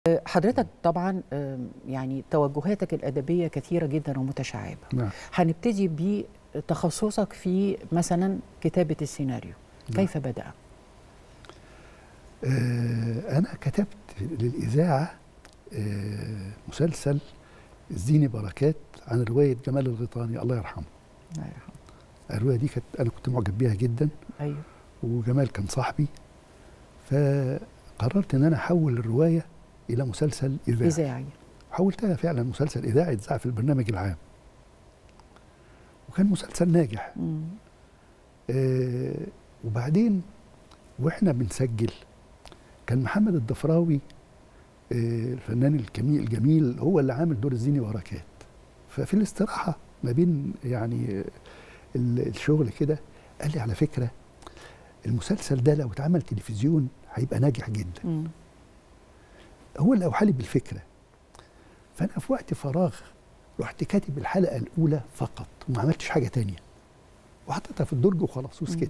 حضرتك طبعا آم، يعني توجهاتك الأدبية كثيرة جدا ومتشعبة نعم هنبتدي بتخصصك في مثلا كتابة السيناريو نعم. كيف بدأ؟ آه أنا كتبت للإذاعة آه مسلسل اديني بركات عن رواية جمال الغيطاني الله يرحمه الله يرحمه. الرواية دي كانت أنا كنت معجب بيها جدا أيوه وجمال كان صاحبي فقررت إن أنا أحول الرواية إلى مسلسل إذاعي إذاعي حولتها فعلا مسلسل إذاعي اتذاع في البرنامج العام وكان مسلسل ناجح مم. آه وبعدين واحنا بنسجل كان محمد الضفراوي آه الفنان الجميل الجميل هو اللي عامل دور الزيني بركات ففي الاستراحه ما بين يعني آه، ال- الشغل كده قال لي على فكره المسلسل ده لو اتعمل تلفزيون هيبقى ناجح جدا مم. هو اللي اوحى لي بالفكره فانا في وقت فراغ رحت كاتب الحلقه الاولى فقط وما عملتش حاجه تانية وحطيتها في الدرج وخلاص وسكت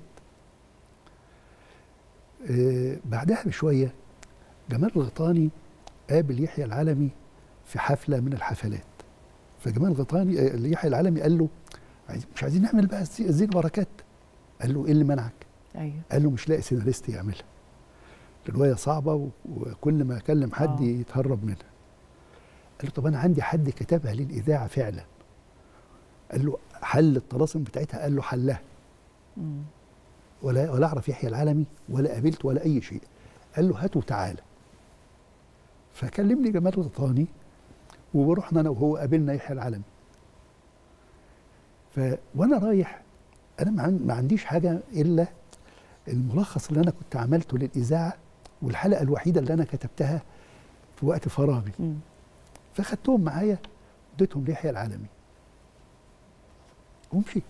آه بعدها بشويه جمال الغيطاني قابل يحيى العلمي في حفله من الحفلات فجمال الغيطاني آه يحيى العلمي قال له عايز- مش عايزين نعمل بقى الزي- الزين بركات قال له ايه اللي منعك أيوه قال له مش لاقي سيناريست يعملها الروايه صعبه و- وكل ما اكلم حد آه. يتهرب منها قال له طب انا عندي حد كتبها للاذاعه فعلا قال له حل الطلاسم بتاعتها قال له حلها مم. ولا ولا اعرف يحيى العلمي ولا قابلت ولا اي شيء قال له هاته تعالى فكلمني جمال الغطاني ورحنا انا وهو قابلنا يحيى العلمي ف وانا رايح انا ما عن- ما عنديش حاجه الا الملخص اللي انا كنت عملته للاذاعه والحلقه الوحيده اللي انا كتبتها في وقت فراغي مم. فخدتهم معايا اديتهم ليحيى العلمي ومشي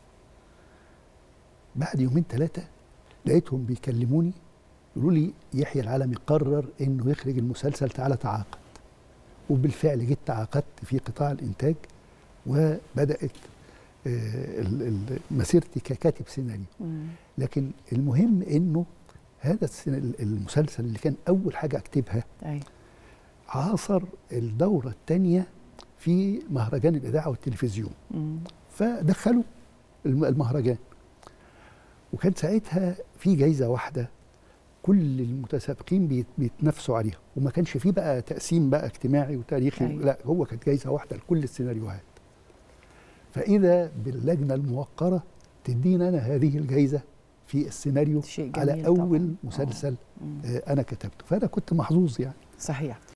بعد يومين ثلاثة لقيتهم بيكلموني يقولوا لي يحيى العلمي قرر انه يخرج المسلسل تعالى تعاقد وبالفعل جيت تعاقدت في قطاع الانتاج وبدات آه، ال- ال- مسيرتي ككاتب سيناريو مم. لكن المهم انه هذا السن- المسلسل اللي كان اول حاجه اكتبها أيوه عاصر الدورة الثانية في مهرجان الإذاعة والتلفزيون مم. فدخلوا الم- المهرجان وكان ساعتها في جايزة واحدة كل المتسابقين بيت- بيتنافسوا عليها وما كانش فيه بقى تقسيم بقى اجتماعي وتاريخي أيوة. لا هو كانت جايزة واحدة لكل السيناريوهات فإذا باللجنة الموقرة تدينا أنا هذه الجايزة في السيناريو شيء على جميل أول طبعاً. مسلسل مم. آه، أنا كتبته فأنا كنت محظوظ يعني صحيح